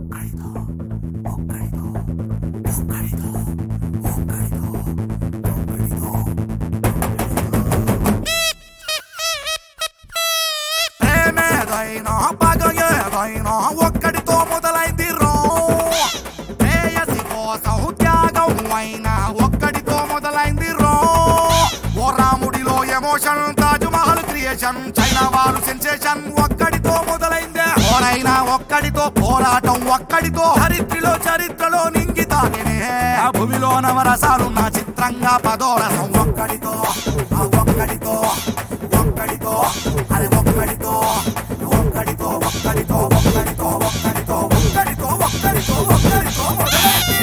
ప్రేమేదైనా పగ ఏదైనా ఒక్కడితో మొదలైంది రో ప్రేయసి కోసం త్యాగం అయినా ఒక్కడితో మొదలైంది రో ఓ రాముడిలో emotion Taj Mahal creation China వారు సెన్సేషన్ ఒక్కడితో మొదలైందే ఓరైనా ఒక్కడితో పోరాటం ఒక్కడితో చరిత్రలో చరిత్రలో నింగి తాగినే ఆ భూమిలో నవరసాలు నా చిత్రంగా పదోరసం ఒక్కడితో ఆ ఒక్కడితో ఒక్కడితో అరే ఒక్కడితో ఒక్కడితో ఒక్కడితో ఒక్కడితో ఒక్కడితో ఒక్కడితో ఒక్కడితో ఒక్కడితో మొదలైంది.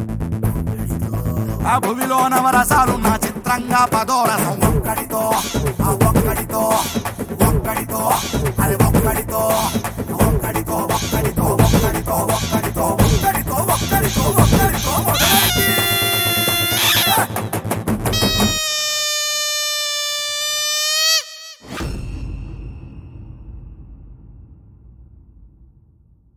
ఆ భూమిలో నవరసాలు నా చిత్రంగా పదోరసం ఒక్కడితో